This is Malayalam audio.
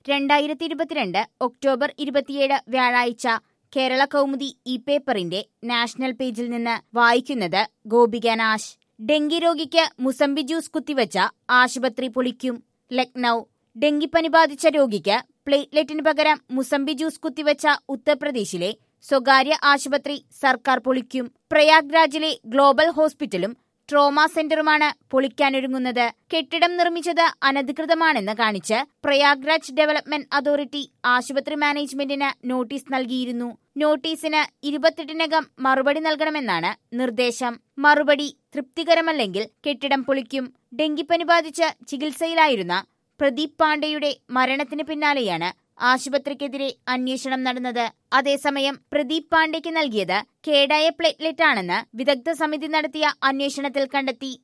രണ്ടായിരത്തി ഇരുപത്തിരണ്ട് ഒക്ടോബർ ഇരുപത്തിയേഴ് വ്യാഴാഴ്ച കേരള കൗമുദി ഈ പേപ്പറിന്റെ നാഷണൽ പേജിൽ നിന്ന് വായിക്കുന്നത് ഗോപിക നാശ് ഡെങ്കി രോഗിക്ക് മുസംബി ജ്യൂസ് കുത്തിവച്ച ആശുപത്രി പൊളിക്കും ലക്നൌ ഡെങ്കിപ്പനി ബാധിച്ച രോഗിക്ക് പ്ലേറ്റ്ലെറ്റിന് പകരം മുസംബി ജ്യൂസ് കുത്തിവച്ച ഉത്തർപ്രദേശിലെ സ്വകാര്യ ആശുപത്രി സർക്കാർ പൊളിക്കും പ്രയാഗ്രാജിലെ ഗ്ലോബൽ ഹോസ്പിറ്റലും ട്രോമ സെന്ററുമാണ് പൊളിക്കാനൊരുങ്ങുന്നത് കെട്ടിടം നിർമ്മിച്ചത് അനധികൃതമാണെന്ന് കാണിച്ച് പ്രയാഗ്രാജ് ഡെവലപ്മെന്റ് അതോറിറ്റി ആശുപത്രി മാനേജ്മെന്റിന് നോട്ടീസ് നൽകിയിരുന്നു നോട്ടീസിന് ഇരുപത്തെട്ടിനകം മറുപടി നൽകണമെന്നാണ് നിർദ്ദേശം മറുപടി തൃപ്തികരമല്ലെങ്കിൽ കെട്ടിടം പൊളിക്കും ഡെങ്കിപ്പനി ബാധിച്ച് ചികിത്സയിലായിരുന്ന പ്രദീപ് പാണ്ഡെയുടെ മരണത്തിന് പിന്നാലെയാണ് ആശുപത്രിക്കെതിരെ അന്വേഷണം നടന്നത് അതേസമയം പ്രദീപ് പാണ്ഡെയ്ക്ക് നൽകിയത് കേടായ പ്ലേറ്റ്ലെറ്റ് ആണെന്ന് വിദഗ്ധ സമിതി നടത്തിയ അന്വേഷണത്തിൽ കണ്ടെത്തി